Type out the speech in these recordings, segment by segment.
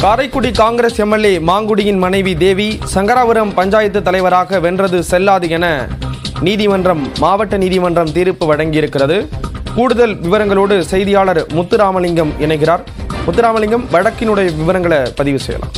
Karaikudi Congress MLA மாங்குடியின் மனைவி தேவி சங்கராபுரம் பஞ்சாயத்து தலைவராக வென்றது செல்லாது என நீதிமன்றம் மாவட்ட நீதிமன்றம் தீர்ப்பு வழங்கியிருக்கிறது கூடுதல் விவரங்களோடு செய்தியாளர் முத்துராமலிங்கம் இணைகிறார் முத்துராமலிங்கம் வழக்கினுடைய விவரங்களை பதிவு செய்யலாம்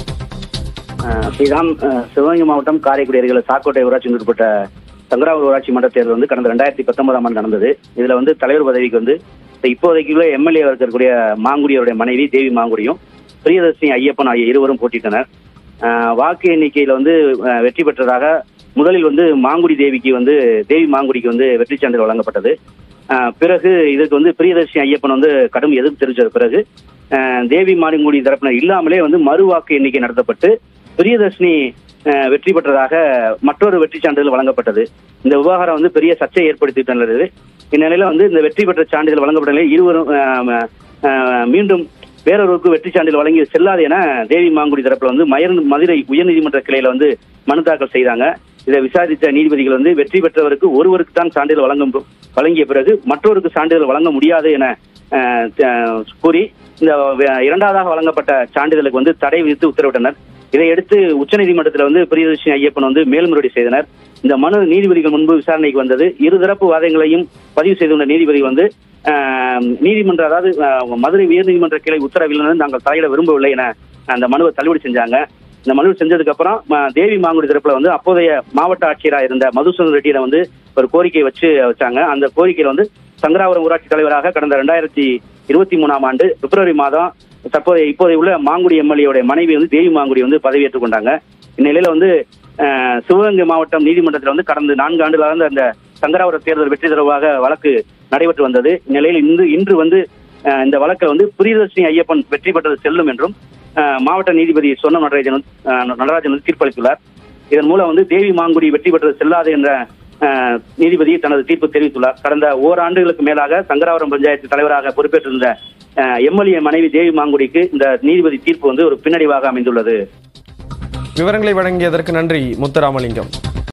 அஹ் ஸ்ரீராம் அஹ் சிவகங்கை மாவட்டம் காரைக்குடி அருகில் சாக்கோட்டை ஊராட்சி உட்பட்ட சங்கராபுரம் ஊராட்சி மன்ற தேர்தல் வந்து கடந்த ரெண்டாயிரத்தி பத்தொன்பதாம் ஆண்டு நடந்தது இதுல வந்து தலைவர் பதவிக்கு வந்து இப்போதைக்குள்ள எம்எல்ஏ இருக்கக்கூடிய மாங்குடி அவருடைய மனைவி தேவி மாங்குடியும் பிரியதர்ஷினி ஐயப்பன் ஆகிய இருவரும் போட்டியிட்டனர் அஹ் வாக்கு எண்ணிக்கையில வந்து அஹ் வெற்றி பெற்றதாக முதலில் வந்து மாங்குடி தேவிக்கு வந்து தேவி மாங்குடிக்கு வந்து வெற்றி சான்றிதழ் வழங்கப்பட்டது அஹ் பிறகு இதுக்கு வந்து பிரியதர்ஷினி ஐயப்பன் வந்து கடும் எதிர்ப்பு தெரிவிச்சது பிறகு அஹ் தேவி மாங்குடி தரப்பினர் இல்லாமலே வந்து மறு வாக்கு எண்ணிக்கை நடத்தப்பட்டு பிரியதர்ஷினி அஹ், வெற்றி பெற்றதாக மற்றொரு வெற்றி சான்றிதழ் வழங்கப்பட்டது இந்த விவகாரம் வந்து பெரிய சர்ச்சையை ஏற்படுத்திட்டு இந்நிலையில வந்து இந்த வெற்றி பெற்ற சான்றிதழ் வழங்கப்பட்ட நிலையில் இருவரும் அஹ், அஹ், மீண்டும் வேறொருவருக்கு வெற்றி சான்றிதழ் வழங்கி செல்லாது என தேவி மாங்குடி தரப்புல வந்து மயர் மதுரை உயர்நீதிமன்ற கிளையில வந்து மனு தாக்கல் செய்தாங்க இதை விசாரித்த நீதிபதிகள் வந்து வெற்றி பெற்றவருக்கு ஒருவருக்கு தான் சான்றிதழ் வழங்கும் வழங்கிய பிறகு மற்றொருக்கு சான்றிதழ் வழங்க முடியாது என அஹ், அஹ், கூறி இந்த வ- இரண்டாவதாக வழங்கப்பட்ட சான்றிதழுக்கு வந்து தடை விதித்து உத்தரவிட்டனர் இதையடுத்து உச்சநீதிமன்றத்தில் வந்து பிரியதர்ஷினி ஐயப்பன் வந்து மேல்முறையீடு செய்தனர் இந்த மனு நீதிபதிகள் முன்பு விசாரணைக்கு வந்தது இருதரப்பு வாதங்களையும் பதிவு செய்துள்ள நீதிபதி வந்து ஆஹ், நீதிமன்ற அதாவது ஆஹ், மதுரை உயர்நீதிமன்ற கிளை உத்தரவில் வந்து நாங்கள் தலையிட விரும்பவில்லை என அந்த மனுவை தள்ளுபடி செஞ்சாங்க இந்த மனு செஞ்சதுக்கு அப்புறம் ம- தேவி மாங்குடி தரப்புல வந்து அப்போதைய மாவட்ட ஆட்சியராக இருந்த மதுசூதன் ரெட்டியிட வந்து ஒரு கோரிக்கை வச்சு வச்சாங்க அந்த கோரிக்கையில வந்து சங்கராபுரம் ஊராட்சி தலைவராக கடந்த ரெண்டாயிரத்தி இருபத்தி மூணாம் ஆண்டு பிப்ரவரி மாதம் தற்போதைய இப்போதைய உள்ள மாங்குடி எம்எல்ஏவுடைய மனைவி வந்து தேவி மாங்குடி வந்து பதவியேற்றுக் கொண்டாங்க இந்நிலையில வந்து அஹ், சிவகங்கை மாவட்டம் நீதிமன்றத்தில் வந்து கடந்த நான்கு ஆண்டுகளாக வந்து அந்த சங்கராபுரம் தேர்தல் வெற்றி தொடர்பாக வழக்கு நடைபெற்று வந்தது இந்நிலையில் இன்று இன்று வந்து அஹ், இந்த வழக்கை வந்து பிரியதர்ஷினி ஐயப்பன் வெற்றி பெற்றது செல்லும் என்றும் அஹ், மாவட்ட நீதிபதி சொன்ன நடராஜன் வந்து- அஹ், நடராஜன் வந்து தீர்ப்பளித்துள்ளார் இதன் மூலம் வந்து தேவி மாங்குடி வெற்றி பெற்றது செல்லாது என்ற அஹ், நீதிபதி தனது தீர்ப்பு தெரிவித்துள்ளார் கடந்த ஓராண்டுகளுக்கு மேலாக சங்கராபுரம் பஞ்சாயத்து தலைவராக பொறுப்பேற்றிருந்த எம்எல்ஏ மனைவி தேவி மாங்குடிக்கு இந்த நீதிபதி தீர்ப்பு வந்து ஒரு பின்னடைவாக அமைந்துள்ளது விவரங்களை வழங்கியதற்கு நன்றி முத்துராமலிங்கம்